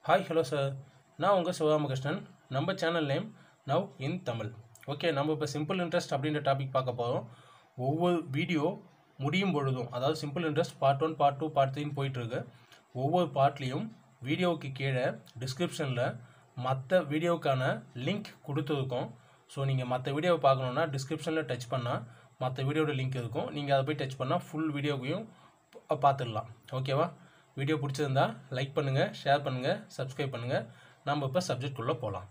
hi hello sir நான் உங்கள் சிவராமகிருஷ்ணன் நம்ம channel name now in Tamil okay நம்ம இப்போ சிம்பிள் இன்ட்ரெஸ்ட் அப்படின்ற டாபிக் பார்க்க போகிறோம் ஒவ்வொரு வீடியோ முடியும் பொழுதும் அதாவது simple interest part one part two part த்ரீன்னு போயிட்டுருக்கு ஒவ்வொரு பார்ட்லேயும் வீடியோவுக்கு கீழே டிஸ்கிரிப்ஷனில் மற்ற வீடியோவுக்கான லிங்க் கொடுத்துருக்கோம் ஸோ நீங்கள் மற்ற வீடியோவை பார்க்கணுன்னா டிஸ்கிரிப்ஷனில் டச் பண்ணால் மற்ற வீடியோட லிங்க் இருக்கும் நீங்கள் அதை போய் டச் பண்ணால் ஃபுல் வீடியோவையும் பா- பார்த்துடலாம் ஓகேவா வீடியோ பிடிச்சிருந்தா லைக் பண்ணுங்கள் ஷேர் பண்ணுங்கள் சப்ஸ்கிரைப் பண்ணுங்கள் நம்ம இப்போ சப்ஜெக்ட்குள்ளே போகலாம்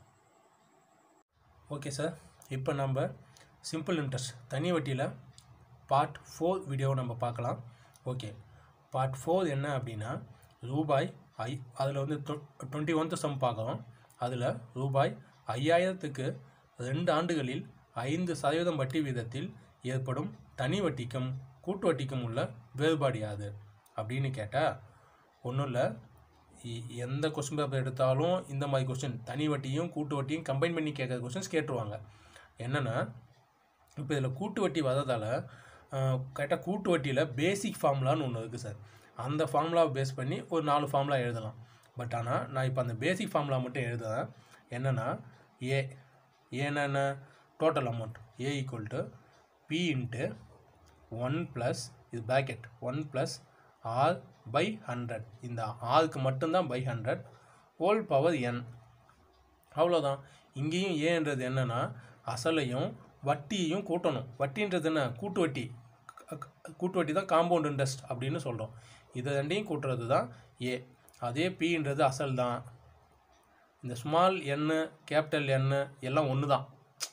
ஓகே சார் இப்போ நம்ம சிம்பிள் இன்ட்ரெஸ்ட் தனி வட்டியில் பார்ட் ஃபோர் வீடியோவை நம்ம பார்க்கலாம் ஓகே பார்ட் ஃபோர் என்ன அப்படின்னா ரூபாய் ஐ அதில் வந்து டுவெண்ட்டி ஒன்த்து சம் பார்க்குறோம் அதில் ரூபாய் ஐயாயிரத்துக்கு ரெண்டு ஆண்டுகளில் ஐந்து சதவீதம் வட்டி வீதத்தில் ஏற்படும் தனி வட்டிக்கும் கூட்டு வட்டிக்கும் உள்ள வேறுபாடு யாது அப்படின்னு கேட்டால் ஒன்றும் இல்லை எந்த கொஸ்டின் பேப்பர் எடுத்தாலும் இந்த மாதிரி கொஸ்டின் தனி வட்டியும் கூட்டு வட்டியும் கம்பைன் பண்ணி கேட்குற கொஸ்டின்ஸ் கேட்டுருவாங்க என்னென்னா இப்போ இதில் கூட்டு வட்டி வரதால் கரெக்டாக கூட்டு வட்டியில் பேசிக் ஃபார்முலான்னு ஒன்று இருக்குது சார் அந்த ஃபார்முலாவை பேஸ் பண்ணி ஒரு நாலு ஃபார்முலா எழுதலாம் பட் ஆனால் நான் இப்போ அந்த பேசிக் ஃபார்முலா மட்டும் எழுதுறேன் என்னென்னா ஏ ஏன்னா என்ன total amount A equal to P into one plus இது bracket one plus R by hundred இந்த ஆருக்கு மட்டும்தான் by hundred whole power N அவ்வளோதான் இங்கேயும் ஏன்றது என்னென்னா அசலையும் வட்டியையும் கூட்டணும் வட்டின்றது என்ன கூட்டு வட்டி க- க- கூட்டு வட்டி தான் காம்பவுண்ட் இன்ட்ரெஸ்ட் அப்படின்னு சொல்கிறோம் இதை ரெண்டையும் கூட்டுறது தான் ஏ அதே பின்றது அசல் தான் இந்த ஸ்மால் எண்ணு கேபிட்டல் எண்ணு எல்லாம் ஒன்று தான்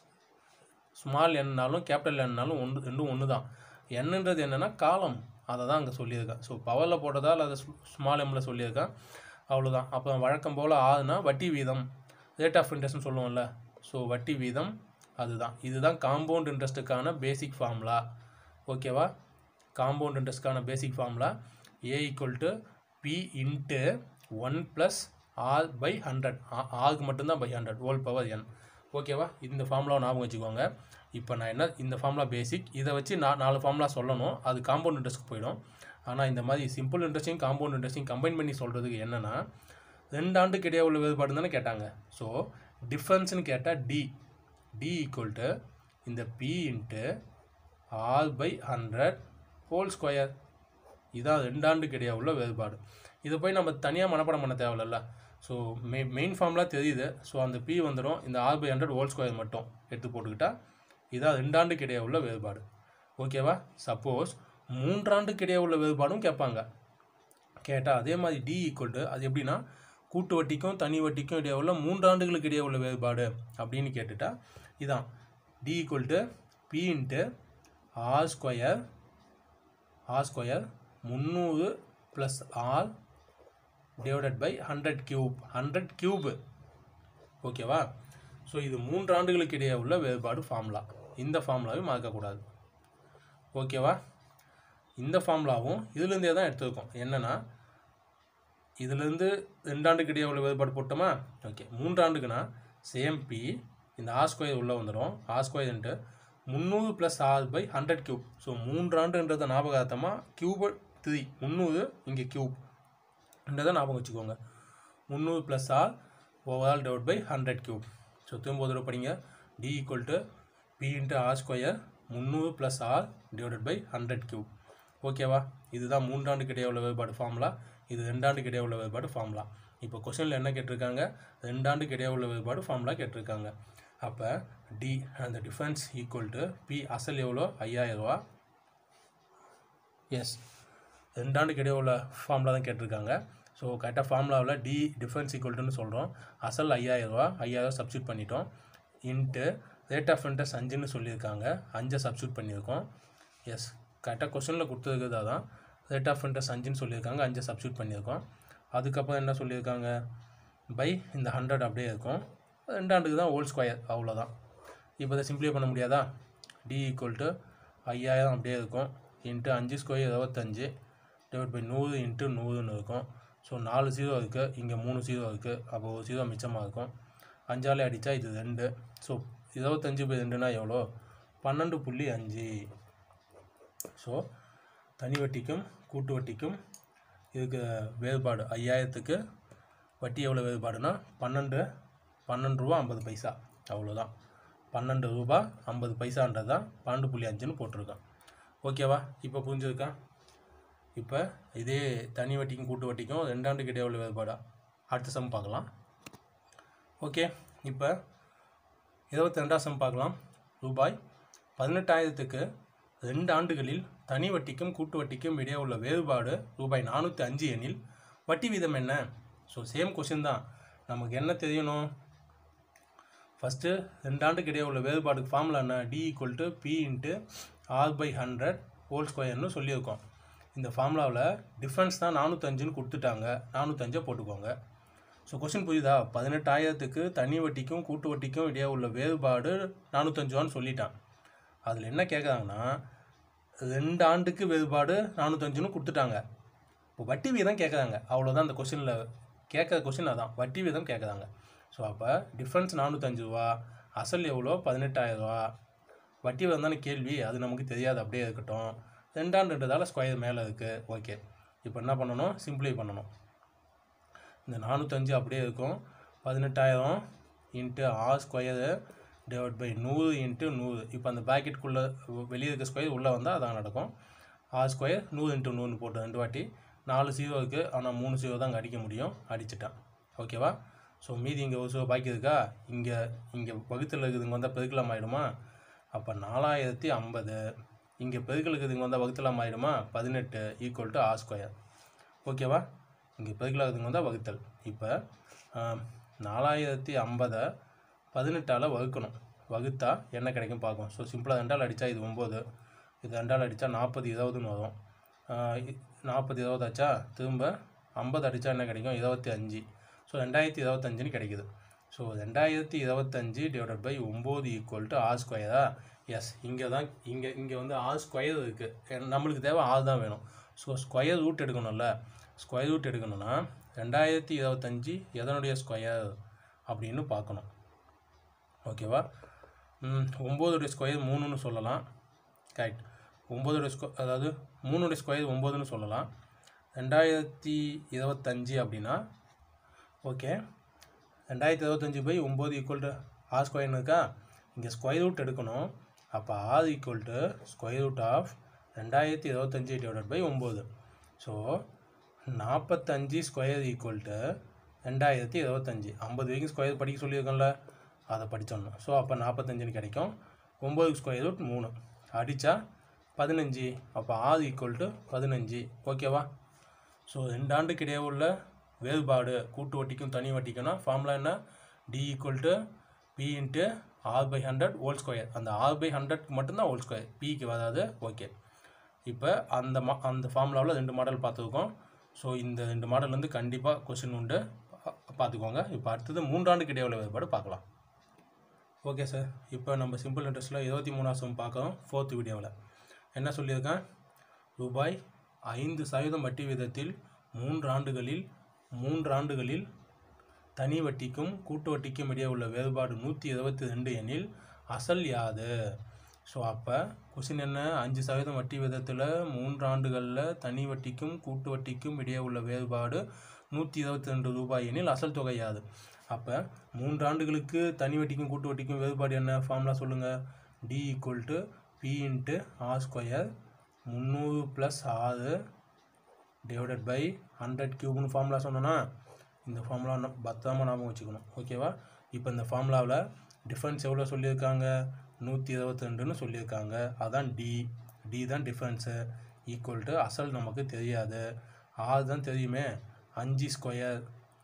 ஸ்மால் எண்ணாலும் கேபிட்டல் எண்ணாலும் ஒன்று ரெண்டும் ஒன்று தான் என்னன்றது என்னென்னா காலம் அதை தான் அங்கே சொல்லியிருக்கேன் ஸோ பவரில் போட்டதா அல்லது ஸ்மால் எம்மில் சொல்லியிருக்கேன் அவ்வளோதான் அப்போ வழக்கம் போல் ஆகுனா வட்டி வீதம் ரேட் ஆஃப் இன்ட்ரெஸ்ட்னு சொல்லுவோம்ல ஸோ வட்டி வீதம் அதுதான் இதுதான் காம்பவுண்ட் இன்ட்ரெஸ்ட்டுக்கான பேசிக் ஃபார்முலா ஓகேவா காம்பவுண்ட் இன்ட்ரெஸ்ட்க்கான basic formula A equal to P into one plus R by hundred ஆருக்கு மட்டும்தான் by hundred whole power N ஓகேவா இந்த ஃபார்முலாவை ஞாபகம் வச்சுக்கோங்க இப்போ நான் என்ன இந்த ஃபார்முலா பேசிக் இதை வச்சு நான் நாலு ஃபார்முலா சொல்லணும் அது காம்பவுண்ட் இன்ட்ரெஸ்ட்க்கு போயிடும் ஆனால் இந்த மாதிரி சிம்பிள் இன்ட்ரெஸ்டையும் காம்பவுண்ட் இன்ட்ரெஸ்டையும் கம்பைன் பண்ணி சொல்கிறதுக்கு என்னென்னா ரெண்டு ஆண்டுக்கு இடையே உள்ள வேறுபாடு தானே கேட்டாங்க ஸோ டிஃப்ரென்ஸ்னு கேட்டால் டி டி ஈக்குவல் டு இந்த P into R by hundred whole square இதான் ரெண்டு ஆண்டுக்கு இடையே உள்ள வேறுபாடு இதை போய் நம்ம தனியாக மனப்பாடம் பண்ண தேவையில்ல ஸோ மெ மெயின் ஃபார்ம்லாம் தெரியுது ஸோ அந்த பி வந்துடும் இந்த R by hundred whole square மட்டும் எடுத்து போட்டுக்கிட்டா இதான் ரெண்டாண்டுக்கு இடையே உள்ள வேறுபாடு ஓகேவா சப்போஸ் மூன்றாண்டுக்கு இடையே உள்ள வேறுபாடும் கேட்பாங்க கேட்டால் அதே மாதிரி டி ஈக்குவல் டு அது எப்படின்னா கூட்டு வட்டிக்கும் தனி வட்டிக்கும் இடையே உள்ள மூன்றாண்டுகளுக்கு இடையே உள்ள வேறுபாடு அப்படின்னு கேட்டுட்டா இதான் D equal to P into R square R square முந்நூறு plus R divided by hundred cube hundred cube ஓகேவா ஸோ இது மூன்று ஆண்டுகளுக்கு இடையே உள்ள வேறுபாடு ஃபார்முலா இந்த ஃபார்முலாவையும் மறக்கக்கூடாது ஓகேவா இந்த ஃபார்முலாவும் இதுலேருந்தே தான் எடுத்துருக்கோம் என்னென்னா இதுலேருந்து ரெண்டாண்டுக்கு இடையே உள்ள வேறுபாடு போட்டோமா ஓகே மூன்றாண்டுக்குன்னா சேம் பி இந்த ஆர் ஸ்கொயர் உள்ளே வந்துடும் ஆர் ஸ்கொயர்ன்ட்டு முந்நூறு plus R by hundred cube so மூன்றாண்டுன்றதை ஞாபகார்த்தமாக கியூப் த்ரீ முந்நூறு இங்கே கியூப் என்றதை ஞாபகம் வச்சுக்கோங்க முந்நூறு plus R overall divide by hundred cube so திரும்ப ஒரு தடவை படிங்க D equal to P into R square முந்நூறு plus R divided by hundred cube ஓகேவா இதுதான் மூன்றாண்டுக்கு இடையே உள்ள வேறுபாடு ஃபார்முலா இது ரெண்டாண்டுக்கு இடையே உள்ள வேறுபாடு ஃபார்முலா இப்போ கொஸ்டினில் என்ன கேட்டிருக்காங்க ரெண்டாண்டுக்கு இடையே உள்ள வேறுபாடு ஃபார்முலா கேட்டிருக்காங்க அப்போ டி அந்த டிஃபரன்ஸ் ஈக்குவல் டு பி அசல் எவ்வளோ ஐயாயிரம் ரூபா எஸ் ரெண்டாண்டுக்கு இடையே உள்ள ஃபார்முலா தான் கேட்டிருக்காங்க ஸோ கரெக்டாக ஃபார்முலாவில் டி டிஃபரன்ஸ் ஈக்குவல்ட்டுன்னு சொல்கிறோம் அசல் ஐயாயிரரூவா ஐயாயிரம் சப்ஸ்டியூட் பண்ணிட்டோம் இன்ட்டு ரேட் ஆஃப் இன்ட்ரெஸ்ட் அஞ்சுன்னு சொல்லியிருக்காங்க அஞ்சை சப்ஸ்டியூட் பண்ணியிருக்கோம் எஸ் கரெக்டாக கொஸ்டினில் கொடுத்துருக்குது அதான் ரேட் ஆஃப் இன்ட்ரெஸ்ட் அஞ்சுன்னு சொல்லியிருக்காங்க அஞ்சை சப்ஸ்டியூட் பண்ணியிருக்கோம் அதுக்கப்புறம் என்ன சொல்லியிருக்காங்க பை இந்த ஹண்ட்ரட் அப்படியே இருக்கும் ரெண்டாண்டுக்கு தான் ஹோல் ஸ்கொயர் அவ்வளோதான் இப்போ இதை சிம்ப்ளிஃபை பண்ண முடியாதா டி ஈக்குவல் டு ஐயாயிரம் அப்படியே இருக்கும் இன்ட்டு அஞ்சு ஸ்கொயர் இருபத்தஞ்சு டிவைட் பை நூறு இன்ட்டு நூறுன்னு இருக்கும் ஸோ நாலு ஜீரோ இருக்குது இங்கே மூணு ஜீரோ இருக்குது அப்போ ஒரு ஜீரோ மிச்சமாக இருக்கும் அஞ்சாலே அடித்தா இது ரெண்டு ஸோ இருபத்தஞ்சு பை ரெண்டுனா எவ்வளோ பன்னெண்டு புள்ளி அஞ்சு ஸோ தனி வட்டிக்கும் கூட்டு வட்டிக்கும் இதுக்கு வேறுபாடு ஐயாயிரத்துக்கு வட்டி எவ்வளோ வேறுபாடுனா பன்னெண்டு பன்னெண்டு ரூபா ஐம்பது பைசா அவ்வளோதான் பன்னெண்டு ரூபா ஐம்பது பைசான்றது தான் பன்னெண்டு புள்ளி அஞ்சுன்னு போட்டிருக்கான் ஓகேவா இப்போ புரிஞ்சுருக்கா இப்போ இதே தனி வட்டிக்கும் கூட்டு வட்டிக்கும் ரெண்டாண்டுக்கு இடையே உள்ள வேறுபாடா அடுத்த சம் பார்க்கலாம் ஓகே இப்போ இருபத்தி ரெண்டாம் சம் பார்க்கலாம் ரூபாய் பதினெட்டாயிரத்துக்கு ரெண்டு ஆண்டுகளில் தனி வட்டிக்கும் கூட்டு வட்டிக்கும் இடையே உள்ள வேறுபாடு ரூபாய் நானூற்றி அஞ்சு எனில் வட்டி வீதம் என்ன ஸோ சேம் கொஷின் தான் நமக்கு என்ன தெரியணும் ஃபஸ்ட்டு ரெண்டு ஆண்டுக்கு இடையே உள்ள வேறுபாடுக்கு ஃபார்முலா என்ன D equal to P into R by hundred whole ஸ்கொயர்னு சொல்லியிருக்கோம் இந்த ஃபார்முலாவில் டிஃப்ரென்ஸ் தான் நானூற்றஞ்சுன்னு கொடுத்துட்டாங்க நானூற்றஞ்சை போட்டுக்கோங்க ஸோ கொஸ்டின் புரியுதா பதினெட்டாயிரத்துக்கு தனி வட்டிக்கும் கூட்டு வட்டிக்கும் இடையே உள்ள வேறுபாடு நானூற்றஞ்சுவான்னு சொல்லிட்டான் அதில் என்ன கேட்குறாங்கன்னா ரெண்டு ஆண்டுக்கு வேறுபாடு நானூற்றஞ்சுன்னு கொடுத்துட்டாங்க இப்போ வட்டி வீதம் கேட்குறாங்க அவ்வளோதான் அந்த கொஷினில் கேட்குற கொஷின் அதான் வட்டி வீதம் கேட்குறாங்க ஸோ அப்போ டிஃப்ரென்ஸ் நானூற்றஞ்சு ரூபா அசல் எவ்வளோ பதினெட்டாயிரம் ரூபா வட்டி வீதம் தானே கேள்வி அது நமக்கு தெரியாது அப்படியே இருக்கட்டும் ரெண்டாண்டுன்றதால ஸ்கொயர் மேலே இருக்குது ஓகே இப்போ என்ன பண்ணணும் சிம்பிளை பண்ணணும் இந்த நானூற்றஞ்சு அப்படியே இருக்கும் பதினெட்டாயிரம் into R square divide by நூறு இன்ட்டு நூறு இப்போ அந்த பேக்கெட்டுக்குள்ளே வெளியே இருக்க ஸ்கொயர் உள்ளே வந்தால் அதான் நடக்கும் ஆர் ஸ்கொயர் நூறு இன்ட்டு நூறுன்னு போட்டு ரெண்டு வாட்டி நாலு ஜீரோ இருக்குது ஆனால் மூணு ஜீரோ தான் அங்கே அடிக்க முடியும் அடிச்சிட்டான் ஓகேவா ஸோ மீதி இங்கே ஒரு ஜீரோ பாக்கி இருக்கா இங்கே இங்கே வகுத்தில் இருக்குதுங்க வந்தால் பெருக்கலாம் ஆகிடுமா அப்போ நாலாயிரத்தி ஐம்பது இங்கே பெருக்கல் இருக்குதுங்க வந்தால் வகுத்தலாம் ஆகிடுமா பதினெட்டு ஈக்குவல் டு ஆர் ஸ்கொயர் ஓகேவா இங்கே பெருக்கலாகிறதுங்க வந்தால் வகுத்தல் இப்போ நாலாயிரத்தி ஐம்பதை பதினெட்டால் வகுக்கணும் வகுத்தா என்ன கிடைக்கும் பார்க்கும் ஸோ சிம்பிளாக ரெண்டால் அடித்தா இது ஒம்பது இது ரெண்டால் அடித்தா நாற்பது இருபதுன்னு வரும் நாற்பது இருபது ஆச்சா திரும்ப ஐம்பது அடித்தா என்ன கிடைக்கும் இருபத்தி அஞ்சு ஸோ ரெண்டாயிரத்தி இருபத்தஞ்சுன்னு கிடைக்குது ஸோ ரெண்டாயிரத்தி இருபத்தஞ்சு டிவைடட் பை ஒம்பது ஈக்குவல் டு ஆர் ஸ்கொயரா எஸ் இங்கே தான் இங்கே இங்கே வந்து ஆர் ஸ்கொயர் இருக்குது நம்மளுக்கு தேவை ஆர் தான் வேணும் ஸோ ஸ்கொயர் ரூட் எடுக்கணும்ல ஸ்கொயர் ரூட் எடுக்கணும்னா ரெண்டாயிரத்தி இருபத்தஞ்சி எதனுடைய ஸ்கொயர் அப்படின்னு பார்க்கணும் ஓகேவா ஒம்போதுடைய ஸ்கொயர் மூணுன்னு சொல்லலாம் கரெக்ட் ஒம்போதுடைய ஸ்கொ அதாவது மூணுடைய ஸ்கொயர் ஒம்போதுன்னு சொல்லலாம் ரெண்டாயிரத்தி இருபத்தஞ்சி அப்படின்னா ஓகே ரெண்டாயிரத்தி இருபத்தஞ்சி பை ஒம்பது ஈக்குவல் டு ஆர் ஸ்கொயர்னு இருக்கா இங்கே ஸ்கொயர் ரூட் எடுக்கணும் அப்போ R equal to square root of ரெண்டாயிரத்தி இருபத்தஞ்சி டிவைடட் பை ஒம்பது ஸோ நாற்பத்தஞ்சு ஸ்கொயர் ஈக்குவல் டு ரெண்டாயிரத்தி இருபத்தஞ்சி ஐம்பது வரைக்கும் ஸ்கொயர் படிக்க சொல்லியிருக்கோம்ல அதை படிச்சிடணும் ஸோ அப்போ நாற்பத்தஞ்சுன்னு கிடைக்கும் ஒம்பது ஸ்கொயர் ரூட் மூணு அடித்தா பதினஞ்சு அப்போ ஆறு ஈக்குவல் டு பதினஞ்சு ஓகேவா ஸோ ரெண்டு ஆண்டுக்கு இடையே உள்ள வேறுபாடு கூட்டு வட்டிக்கும் தனி வட்டிக்கும்னா ஃபார்முலா என்ன D equal to P into R by hundred whole square அந்த ஆர் பை ஹண்ட்ரட்க்கு மட்டும்தான் ஹோல் ஸ்கொயர் பிக்கு வராது ஓகே இப்போ அந்த மா அந்த ஃபார்முலாவில் ரெண்டு மாடல் பார்த்துருக்கோம் ஸோ இந்த ரெண்டு மாடல் வந்து கண்டிப்பாக கொஷின் உண்டு பா- பார்த்துக்கோங்க இப்போ அடுத்தது மூன்றாண்டுக்கு இடையே உள்ள வேறுபாடு பார்க்கலாம் ஓகே சார் இப்போ நம்ம சிம்பிள் இன்ட்ரெஸ்ட்டில் இருபத்தி மூணாவது சம் பார்க்குறோம் ஃபோர்த் வீடியோவில் என்ன சொல்லியிருக்கேன் ரூபாய் ஐந்து சதவீதம் வட்டி விதத்தில் மூன்று ஆண்டுகளில் மூன்று ஆண்டுகளில் தனி வட்டிக்கும் கூட்டு வட்டிக்கும் இடையே உள்ள வேறுபாடு நூற்றி இருபத்தி ரெண்டு எனில் அசல் யாது ஸோ அப்போ கொஷின் என்ன அஞ்சு சதவீதம் வட்டி விதத்தில் மூன்று ஆண்டுகளில் தனி வட்டிக்கும் கூட்டு வட்டிக்கும் இடையே உள்ள வேறுபாடு நூற்றி இருபத்தி ரெண்டு ரூபாய் எனில் அசல் தொகை யாது அப்போ மூன்று ஆண்டுகளுக்கு தனி வட்டிக்கும் கூட்டு வட்டிக்கும் வேறுபாடு என்ன ஃபார்முலா சொல்லுங்கள் T equal to P into R square முந்நூறு ப்ளஸ் ஆறு டிவைடட் பை ஹண்ட்ரட் கியூப்னு ஃபார்முலா சொன்னோன்னா இந்த ஃபார்முலா பத்திரமா ஞாபகம் வச்சுக்கணும் ஓகேவா இப்போ இந்த ஃபார்முலாவில் டிஃபரன்ஸ் எவ்வளோ சொல்லியிருக்காங்க நூற்றி இருபத்தி ரெண்டுன்னு சொல்லியிருக்காங்க அதான் டி டி தான் டிஃபரன்ஸு ஈக்குவல் டு அசல் நமக்கு தெரியாது ஆறு தான் தெரியுமே அஞ்சு ஸ்கொயர்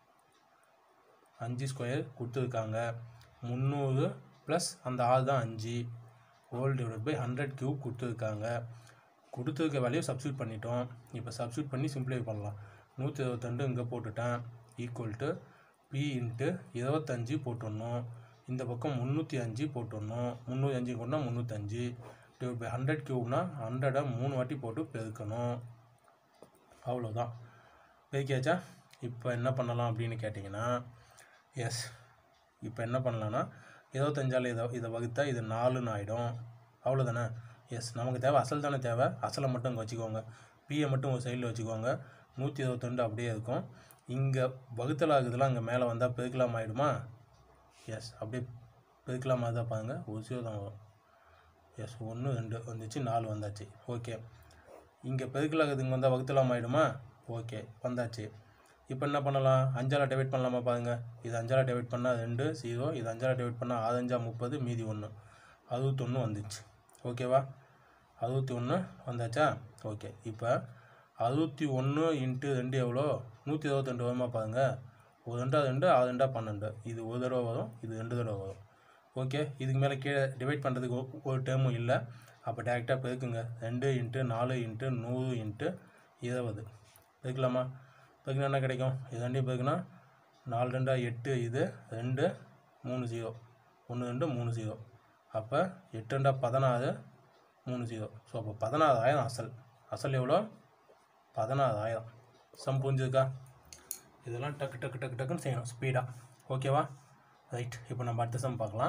அஞ்சு ஸ்கொயர் கொடுத்துருக்காங்க முந்நூறு ப்ளஸ் அந்த ஆறு தான் அஞ்சு whole divide by hundred cube கொடுத்துருக்காங்க கொடுத்துருக்க வேல்யூ சப்ஸ்டியூட் பண்ணிட்டோம் இப்போ சப்ஸ்டியூட் பண்ணி சிம்ப்ளை பண்ணலாம் நூற்றி இருபத்தெண்டு இங்கே போட்டுட்டேன் ஈக்குவல் டு பி இன்ட்டு இருபத்தஞ்சி போட்டுடணும் இந்த பக்கம் முந்நூற்றி அஞ்சு போட்டுடணும் முந்நூற்றி அஞ்சு கொண்டா முந்நூற்றஞ்சு டிவைட் பை ஹண்ட்ரட் கியூப்னா ஹண்ட்ரடை மூணு வாட்டி போட்டு பெருக்கணும் அவ்வளோதான் பெருக்கியாச்சா இப்போ என்ன பண்ணலாம் அப்படின்னு கேட்டிங்கன்னா எஸ் இப்போ என்ன பண்ணலான்னா இருபத்தஞ்சால் இதை இதை வகுத்தா இது நாலுன்னு ஆகிடும் அவ்வளோதானே எஸ் நமக்கு தேவை அசல் தானே தேவை அசலை மட்டும் இங்கே வச்சுக்கோங்க பியை மட்டும் ஒரு சைடில் வச்சுக்கோங்க நூற்றி இருபத்தெண்டு அப்படியே இருக்கும் இங்கே வகுத்தல் ஆகுதுலாம் அங்கே மேலே வந்தால் பெருக்கலாம் ஆகிடுமா எஸ் அப்படியே பெருக்கலாமா தான் பாருங்க ஒரு ஜீரோ தான் வரும் எஸ் ஒன்று ரெண்டு வந்துச்சு நாலு வந்தாச்சு ஓகே இங்கே பெருக்கலாகுதுங்க வந்தால் வகுத்தலாம் ஆகிடுமா ஓகே வந்தாச்சு இப்போ என்ன பண்ணலாம் அஞ்சால் டிவைட் பண்ணலாமா பாருங்க இது அஞ்சால் டிவைட் பண்ணால் ரெண்டு ஜீரோ இது அஞ்சால் டிவைட் பண்ணால் ஆறு அஞ்சா முப்பது மீதி ஒன்று அறுபத்தொன்று வந்துச்சு ஓகேவா அறுபத்தி ஒன்று வந்தாச்சா ஓகே இப்போ அறுபத்தி ஒன்று இன்ட்டு ரெண்டு எவ்வளோ நூற்றி இருபத்தி ரெண்டு வருமா பாருங்க ஒரு ரெண்டா ரெண்டு ஆறு ரெண்டா பன்னெண்டு இது ஒரு தடவை வரும் இது ரெண்டு தடவை வரும் ஓகே இதுக்கு மேலே கீழே டிவைட் பண்ணுறதுக்கு ஒ- ஒரு டேர்மும் இல்லை அப்போ டேரெக்டாக பெருக்குங்க ரெண்டு இன்ட்டு நாலு இன்ட்டு நூறு இன்ட்டு இருபது பெருக்கலாமா பெருக்கினா என்ன கிடைக்கும் இது ரெண்டையும் பெருக்குனா நாலு ரெண்டா எட்டு இது ரெண்டு மூணு ஜீரோ ஒன்று ரெண்டு மூணு ஜீரோ அப்போ எட்டு ரெண்டா பதினாறு மூணு ஜீரோ ஸோ அப்போ பதினாறாயிரம் அசல் அசல் எவ்வளோ பதினாறாயிரம் சம் புரிஞ்சுதுக்கா இதெல்லாம் டக்கு டக்கு டக்கு டக்குன்னு செய்யணும் ஸ்பீடாக ஓகேவா ரைட் இப்போ நம்ம அடுத்த சம் பார்க்கலாம்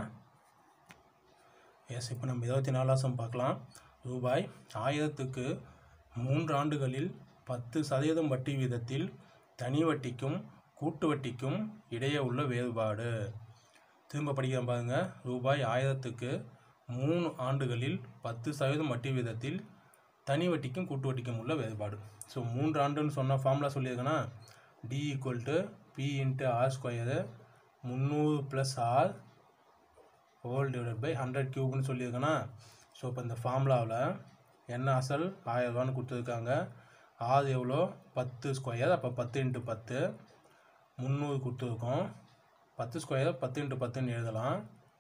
எஸ் இப்போ நம்ம இருபத்தி நாலாம் சம் பார்க்கலாம் ரூபாய் ஆயிரத்துக்கு மூன்று ஆண்டுகளில் பத்து சதவீதம் வட்டி வீதத்தில் தனி வட்டிக்கும் கூட்டு வட்டிக்கும் இடையே உள்ள வேறுபாடு திரும்ப படிக்கிறேன் பாருங்க ரூபாய் ஆயிரத்துக்கு மூணு ஆண்டுகளில் பத்து சதவீதம் வட்டி வீதத்தில் தனி வட்டிக்கும் கூட்டு வட்டிக்கும் உள்ள வேறுபாடு ஸோ மூன்று ஆண்டுன்னு சொன்ன ஃபார்முலா சொல்லியிருக்கேன்னா T equal to P into R square முந்நூறு plus R whole divided by hundred கியூப்னு சொல்லியிருக்கேன்னா ஸோ இப்போ இந்த ஃபார்முலாவில் என்ன அசல் ஆயிரரூவான்னு கொடுத்துருக்காங்க ஆறு எவ்வளோ பத்து ஸ்கொயர் அப்போ பத்து இன்ட்டு பத்து முந்நூறு கொடுத்துருக்கோம் பத்து ஸ்கொயர் பத்து இன்ட்டு பத்துன்னு எழுதலாம்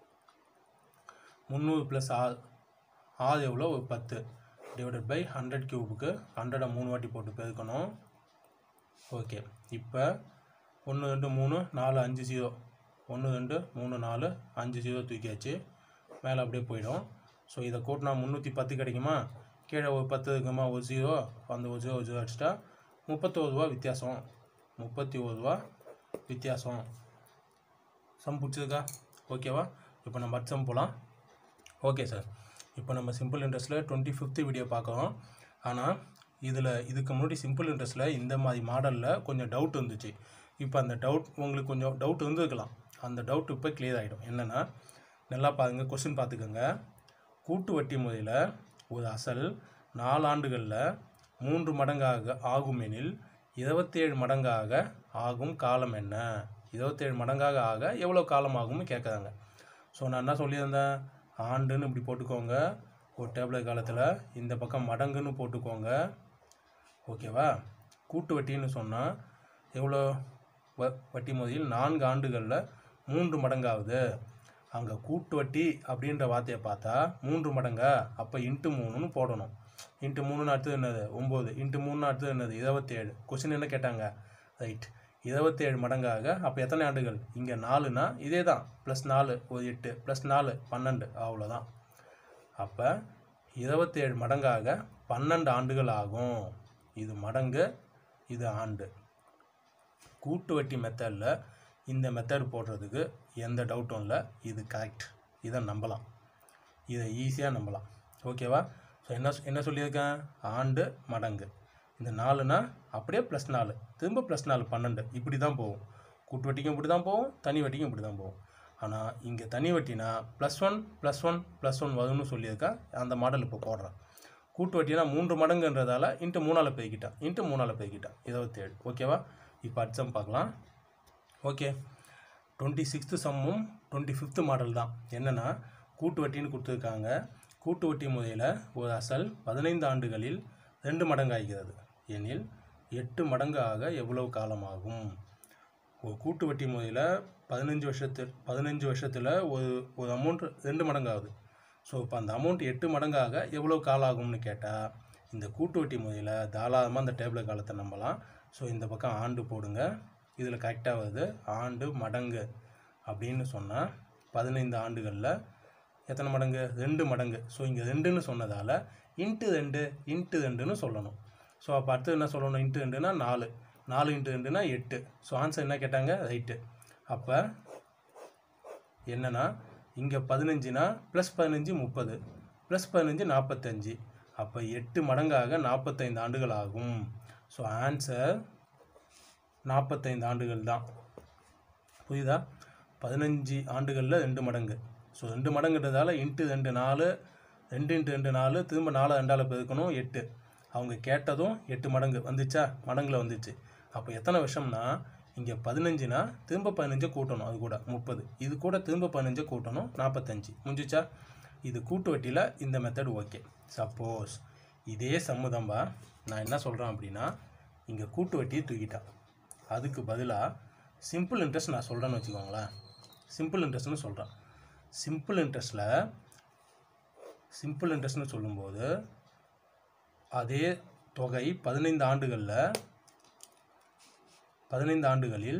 முந்நூறு ப்ளஸ் ஆறு ஆறு எவ்வளோ ஒரு பத்து டிவைடட் பை ஹண்ட்ரட் கியூபுக்கு ஹண்ட்ரடை மூணு வாட்டி போட்டு பெருக்கணும் ஓகே இப்போ ஒன்று ரெண்டு மூணு நாலு அஞ்சு ஜீரோ ஒன்று ரெண்டு மூணு நாலு அஞ்சு ஜீரோ தூக்கியாச்சு மேலே அப்படியே போயிடும் ஸோ இதை கூட்டினா முந்நூற்றி பத்து கிடைக்குமா கீழே ஒரு பத்து இருக்குமா ஒரு ஜீரோ அந்த ஒரு ஜீரோ ஒரு ஜீரோ அடிச்சிட்டா முப்பத்தோரு ரூபா வித்தியாசம் முப்பத்தி ஒரு ரூபா வித்தியாசம் சம் பிடிச்சதுக்கா ஓகேவா இப்போ நம்ம அடுத்த சம் போகலாம் ஓகே சார் இப்போ நம்ம சிம்பிள் இன்ட்ரெஸ்ட்டில் டுவெண்ட்டி ஃபிஃப்த்து வீடியோ பார்க்குறோம் ஆனால் இதில் இதுக்கு முன்னாடி சிம்பிள் இன்ட்ரெஸ்ட்டில் இந்த மாதிரி மாடலில் கொஞ்சம் டவுட் இருந்துச்சு இப்போ அந்த டவுட் உங்களுக்கு கொஞ்சம் டவுட் இருந்திருக்கலாம் அந்த டவுட் இப்போ கிளியர் ஆகிடும் என்னென்னா நல்லா பாருங்க கொஸ்டின் பார்த்துக்கோங்க கூட்டு வட்டி முறையில் ஒரு அசல் நாலாண்டுகளில் மூன்று மடங்காக ஆகும் எனில் இருபத்தேழு மடங்காக ஆகும் காலம் என்ன இருபத்தேழு மடங்காக ஆக எவ்வளோ காலம் ஆகும்னு கேட்குறாங்க ஸோ நான் என்ன சொல்லியிருந்தேன் ஆண்டுன்னு இப்படி போட்டுக்கோங்க ஒரு டேபிள் காலத்தில் இந்த பக்கம் மடங்குன்னு போட்டுக்கோங்க ஓகேவா கூட்டு வட்டின்னு சொன்னால் எவ்வளோ வ வட்டி முறையில் நான்கு ஆண்டுகளில் மூன்று மடங்காகுது அங்கே கூட்டு வட்டி அப்படின்ற வார்த்தையை பார்த்தா மூன்று மடங்கா அப்போ இன்ட்டு மூணுன்னு போடணும் இன்ட்டு மூணுன்னு அடுத்தது என்னது ஒம்பது இன்ட்டு மூணுன்னு அடுத்தது என்னது இருபத்தேழு கொஸ்டின் என்ன கேட்டாங்க ரைட் இருபத்தேழு மடங்காக அப்போ எத்தனை ஆண்டுகள் இங்கே நாலுனா இதே தான் ப்ளஸ் நாலு ஒரு எட்டு ப்ளஸ் நாலு பன்னெண்டு அவ்வளோதான் அப்போ இருபத்தேழு மடங்காக பன்னெண்டு ஆண்டுகள் ஆகும் இது மடங்கு இது ஆண்டு கூட்டு வட்டி மெத்தடில் இந்த மெத்தட் போடுறதுக்கு எந்த டவுட்டும் இல்லை இது கரெக்ட் இதை நம்பலாம் இதை ஈஸியாக நம்பலாம் ஓகேவா ஸோ என்ன என்ன சொல்லியிருக்கேன் ஆண்டு மடங்கு இந்த நாலுனா அப்படியே ப்ளஸ் நாலு திரும்ப ப்ளஸ் நாலு பன்னெண்டு இப்படி தான் போகும் கூட்டு வட்டிக்கும் இப்படி தான் போகும் தனி வட்டிக்கும் இப்படி தான் போகும் ஆனால் இங்கே தனி வட்டினா plus one plus one plus one வரும்னு சொல்லியிருக்கேன் அந்த மாடல் இப்போ போடுறேன் கூட்டு வட்டினா மூன்று மடங்குன்றதால இன்ட்டு மூணால் பெருக்கிட்டான் இன்ட்டு மூணால் பெருக்கிட்டான் இருபத்தேழு ஓகேவா இப்போ அட்சம் பார்க்கலாம் ஓகே டுவெண்ட்டி சிக்ஸ்த்து சம்மும் டுவெண்ட்டி ஃபிஃப்த்து மாடல் தான் என்னென்னா கூட்டு வட்டின்னு கொடுத்துருக்காங்க கூட்டு வட்டி முறையில் ஒரு அசல் பதினைந்து ஆண்டுகளில் ரெண்டு மடங்கு ஆகிறது எனில் எட்டு மடங்கு ஆக எவ்வளவு காலமாகும் ஒரு கூட்டு வட்டி முறையில் பதினஞ்சு வருஷத்து பதினஞ்சு வருஷத்தில் ஒரு ஒரு அமௌண்ட் ரெண்டு மடங்கு ஆகுது ஸோ இப்போ அந்த அமௌண்ட் எட்டு மடங்காக எவ்வளோ காலம் ஆகும்னு கேட்டால் இந்த கூட்டு வட்டி முறையில் தாராளமாக அந்த டேபிள் காலத்தை நம்பலாம் ஸோ இந்த பக்கம் ஆண்டு போடுங்க இதில் கரெக்டாக வருது ஆண்டு மடங்கு அப்படின்னு சொன்னால் பதினைந்து ஆண்டுகளில் எத்தனை மடங்கு ரெண்டு மடங்கு ஸோ இங்கே ரெண்டுன்னு சொன்னதால் இன்ட்டு ரெண்டு இன்ட்டு ரெண்டுன்னு சொல்லணும் ஸோ அப்போ அடுத்து என்ன சொல்லணும் இன்ட்டு ரெண்டுனா நாலு நாலு இன்ட்டு ரெண்டுனா எட்டு ஸோ ஆன்சர் என்ன கேட்டாங்க ரைட்டு அப்போ என்னன்னா இங்கே பதினஞ்சுனா ப்ளஸ் பதினஞ்சு முப்பது ப்ளஸ் பதினஞ்சு நாற்பத்தஞ்சு அப்போ எட்டு மடங்காக நாற்பத்தைந்து ஆண்டுகள் ஆகும் ஸோ ஆன்சர் நாற்பத்தைந்து ஆண்டுகள் தான் புரியுதா பதினஞ்சு ஆண்டுகளில் ரெண்டு மடங்கு ஸோ ரெண்டு மடங்குன்றதால இன்ட்டு ரெண்டு நாலு ரெண்டு இன்ட்டு ரெண்டு நாலு திரும்ப நாலு ரெண்டால் பெருக்கணும் எட்டு அவங்க கேட்டதும் எட்டு மடங்கு வந்துச்சா மடங்கில் வந்துச்சு அப்போ எத்தனை வருஷம்னா இங்கே பதினஞ்சுனா திரும்ப பதினஞ்சை கூட்டணும் அது கூட முப்பது இது கூட திரும்ப பதினஞ்சை கூட்டணும் நாற்பத்தஞ்சு முடிஞ்சிச்சா இது கூட்டு வட்டியில் இந்த மெத்தட் ஓகே சப்போஸ் இதே சம்முதம்பா நான் என்ன சொல்கிறேன் அப்படின்னா இங்கே கூட்டு வட்டியை தூக்கிட்டான் அதுக்கு பதிலாக சிம்பிள் இன்ட்ரெஸ்ட் நான் சொல்கிறேன்னு வச்சுக்கோங்களேன் சிம்பிள் இன்ட்ரெஸ்ட்னு சொல்கிறேன் சிம்பிள் இன்ட்ரெஸ்ட்டில் சிம்பிள் இன்ட்ரெஸ்ட்னு சொல்லும்போது அதே தொகை பதினைந்து ஆண்டுகளில் பதினைந்து ஆண்டுகளில்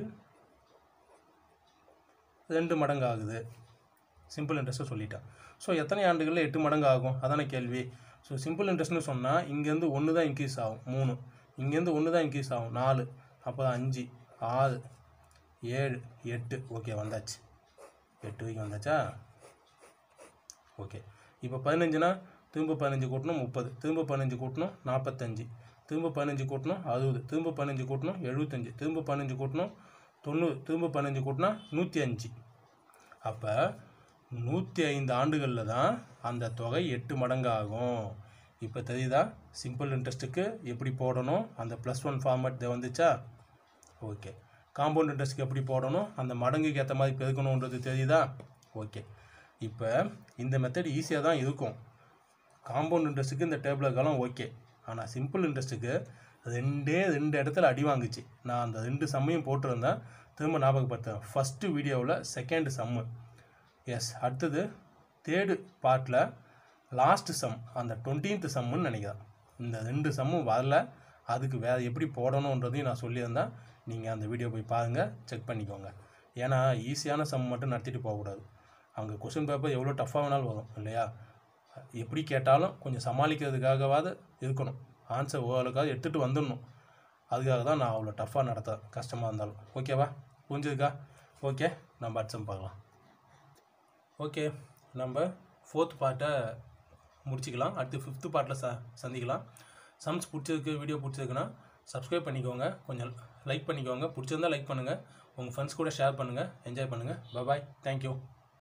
ரெண்டு மடங்கு ஆகுது சிம்பிள் இன்ட்ரெஸ்ட்டை சொல்லிட்டேன் ஸோ எத்தனை ஆண்டுகளில் எட்டு மடங்கு ஆகும் அதானே கேள்வி ஸோ சிம்பிள் இன்ட்ரெஸ்ட்னு சொன்னால் இங்கேருந்து ஒன்று தான் இன்க்ரீஸ் ஆகும் மூணு இங்கேருந்து ஒன்று தான் இன்க்ரீஸ் ஆகும் நாலு அப்போ அஞ்சு ஆறு ஏழு எட்டு ஓகே வந்தாச்சு எட்டு வரைக்கும் வந்தாச்சா ஓகே இப்போ பதினஞ்சுனா திரும்ப பதினஞ்சு கூட்டணும் முப்பது திரும்ப பதினஞ்சு கூட்டணும் நாற்பத்தஞ்சு திரும்ப பதினஞ்சு கூட்டணும் அறுபது திரும்ப பதினஞ்சு கூட்டணும் எழுபத்தஞ்சு திரும்ப பதினஞ்சு கூட்டணும் தொண்ணூறு திரும்ப பதினஞ்சு கூட்டினா நூற்றி அஞ்சு அப்போ நூற்றி ஐந்து ஆண்டுகளில் தான் அந்த தொகை எட்டு மடங்கு ஆகும் இப்போ தெரியுதா சிம்பிள் இன்ட்ரெஸ்ட்டுக்கு எப்படி போடணும் அந்த ப்ளஸ் ஒன் ஃபார்மேட் வந்துச்சா ஓகே காம்பவுண்ட் இன்ட்ரெஸ்ட்டுக்கு எப்படி போடணும் அந்த மடங்குக்கு ஏற்ற மாதிரி பெருக்கணுன்றது தெரியுதா ஓகே இப்போ இந்த மெத்தட் ஈஸியாக தான் இருக்கும் காம்பவுண்ட் இன்ட்ரெஸ்ட்டுக்கு இந்த டேபிள் காலம் ஓகே ஆனால் சிம்பிள் இன்ட்ரெஸ்ட்டுக்கு ரெண்டே ரெண்டு இடத்துல அடி வாங்குச்சு நான் அந்த ரெண்டு சம்மையும் போட்டிருந்தேன் திரும்ப ஞாபகப்படுத்துறேன் ஃபஸ்ட்டு வீடியோவில் செகண்ட் சம்மு எஸ் அடுத்தது தேர்டு பார்ட்டில் லாஸ்ட் சம் அந்த டுவெண்ட்டீன்த் சம்முன்னு நினைக்கிறேன் இந்த ரெண்டு சம்மும் வரல அதுக்கு வேறு எப்படி போடணுன்றதையும் நான் சொல்லியிருந்தேன் நீங்கள் அந்த வீடியோ போய் பாருங்கள் செக் பண்ணிக்கோங்க ஏன்னா ஈஸியான சம் மட்டும் நடத்திட்டு போகக்கூடாது அங்கே கொஷின் பேப்பர் எவ்வளோ டஃப்பாக வேணாலும் வரும் இல்லையா எப்படி கேட்டாலும் கொஞ்சம் சமாளிக்கிறதுக்காகவாது இருக்கணும் ஆன்சர் ஓரளவுக்காவது எடுத்துகிட்டு வந்துடணும் அதுக்காக தான் நான் அவ்வளோ டஃப்பாக நடத்துறேன் கஷ்டமாக இருந்தாலும் ஓகேவா புரிஞ்சுதுக்கா ஓகே நம்ம அட்சம் பார்க்கலாம் ஓகே நம்ம ஃபோர்த் பார்ட்டை முடிச்சிக்கலாம் அடுத்து ஃபிஃப்த்து பார்ட்டில் ச சந்திக்கலாம் சம்ஸ் பிடிச்சிருக்கு வீடியோ பிடிச்சிருக்குன்னா சப்ஸ்கிரைப் பண்ணிக்கோங்க கொஞ்சம் லைக் பண்ணிக்கோங்க பிடிச்சிருந்தா லைக் பண்ணுங்கள் உங்கள் ஃப்ரெண்ட்ஸ் கூட ஷேர் பண்ணுங்கள் என்ஜாய் பண்ணுங்கள் பாய் தேங்க்யூ